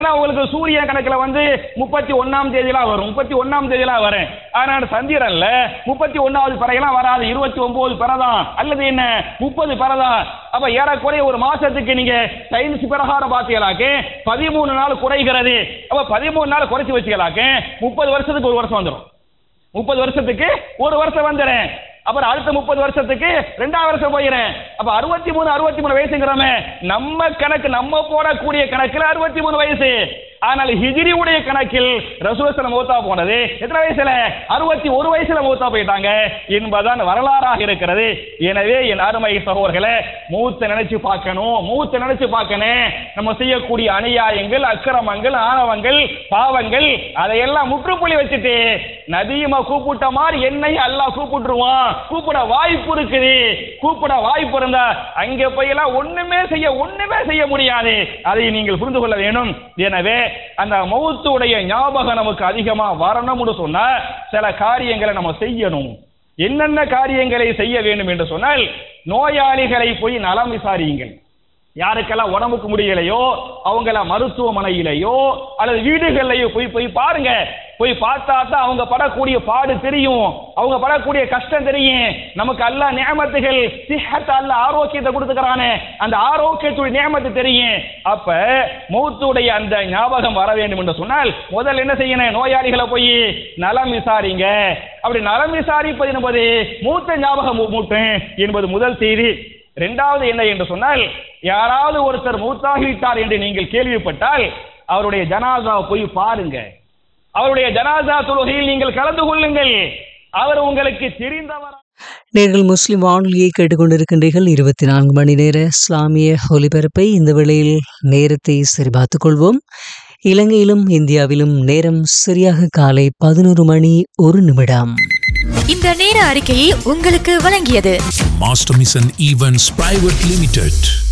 ஆனா உங்களுக்கு சூரிய கணக்குல வந்து முப்பத்தி ஒன்னாம் தேதியெல்லாம் வரும் முப்பத்தி ஒன்னாம் தேதியெல்லாம் வரும் ஆனா சந்திரன்ல முப்பத்தி ஒன்னாவது பிறையெல்லாம் வராது இருபத்தி ஒன்பது பிறதான் அல்லது என்ன முப்பது பிறதான் அப்ப ஏறக்குறைய ஒரு மாசத்துக்கு நீங்க சயின்ஸ் பிரகாரம் பாத்தீங்களாக்கு பதிமூணு நாள் குறைகிறது அப்ப பதிமூணு நாள் குறைச்சு வச்சுக்கலாக்கு முப்பது வருஷத்துக்கு ஒரு வருஷம் வந்துடும் முப்பது வருஷத்துக்கு ஒரு வருஷம் வந்துடுறேன் அப்புறம் அடுத்த முப்பது வருஷத்துக்கு ரெண்டாவது வருஷம் போயிடுறேன் அப்ப அறுபத்தி மூணு அறுபத்தி மூணு வயசுங்கிறோமே நம்ம கணக்கு நம்ம போடக்கூடிய கணக்குல அறுபத்தி மூணு வயசு ஆனால் ஹிஜ்ரி உடைய கணக்கில் ரசூலுல்லாஹி மூத்தா போனது எத்தனை வயசுல அறுபத்தி ஒரு வயசுல மூத்தா போயிட்டாங்க என்பதுதான் வரலாறாக இருக்கிறது எனவே என் அருமை சகோதரர்களே மூத்த நினைச்சு பார்க்கணும் மூத்த நினைச்சு பார்க்கணும் நம்ம செய்யக்கூடிய அநியாயங்கள் அக்கிரமங்கள் ஆணவங்கள் பாவங்கள் அதையெல்லாம் முற்றுப்புள்ளி வச்சுட்டு நதியுமா கூப்பிட்ட மாதிரி என்னை அல்லாஹ் கூப்பிட்டுருவான் கூப்பிட வாய்ப்பு இருக்குது கூப்பிட வாய்ப்பு இருந்தா அங்க போய் எல்லாம் ஒண்ணுமே செய்ய ஒண்ணுமே செய்ய முடியாது அதை நீங்கள் புரிந்து கொள்ள வேணும் எனவே அந்த மௌத்துடைய ஞாபகம் நமக்கு அதிகமா வரணும்னு சொன்னா சில காரியங்களை நம்ம செய்யணும் என்னென்ன காரியங்களை செய்ய வேண்டும் என்று சொன்னால் நோயாளிகளை போய் நலம் விசாரியுங்கள் யாருக்கெல்லாம் உடம்புக்கு முடியலையோ அவங்கள மருத்துவமனையிலையோ அல்லது வீடுகள்லையோ போய் போய் பாருங்க போய் பார்த்தா தான் அவங்க படக்கூடிய பாடு தெரியும் அவங்க படக்கூடிய கஷ்டம் தெரியும் நமக்கு அல்ல நியமத்துகள் சிஹத் அல்ல ஆரோக்கியத்தை கொடுத்துக்கிறானே அந்த ஆரோக்கியத்துடைய நியமத்து தெரியும் அப்ப மௌத்துடைய அந்த ஞாபகம் வர வேண்டும் என்று சொன்னால் முதல்ல என்ன செய்யணும் நோயாளிகளை போய் நலம் விசாரிங்க அப்படி நலம் விசாரிப்பது என்பது மூத்த ஞாபகம் மூட்டும் என்பது முதல் செய்தி இரண்டாவது என்ன என்று சொன்னால் யாராவது ஒருத்தர் மூத்தாகிவிட்டார் என்று நீங்கள் கேள்விப்பட்டால் அவருடைய ஜனாசாவை போய் பாருங்க அவருடைய ஜனாசா தொழுகையில் நீங்கள் கலந்து கொள்ளுங்கள் அவர் உங்களுக்கு தெரிந்தவர் நேர்கள் முஸ்லிம் வானொலியை கேட்டுக்கொண்டிருக்கின்றீர்கள் இருபத்தி நான்கு மணி நேர இஸ்லாமிய ஒலிபரப்பை இந்த வேளையில் நேரத்தை சரிபார்த்துக் கொள்வோம் இலங்கையிலும் இந்தியாவிலும் நேரம் சரியாக காலை பதினோரு மணி ஒரு நிமிடம் இந்த நேர அறிக்கையை உங்களுக்கு வழங்கியது Master Mission Events Private Limited.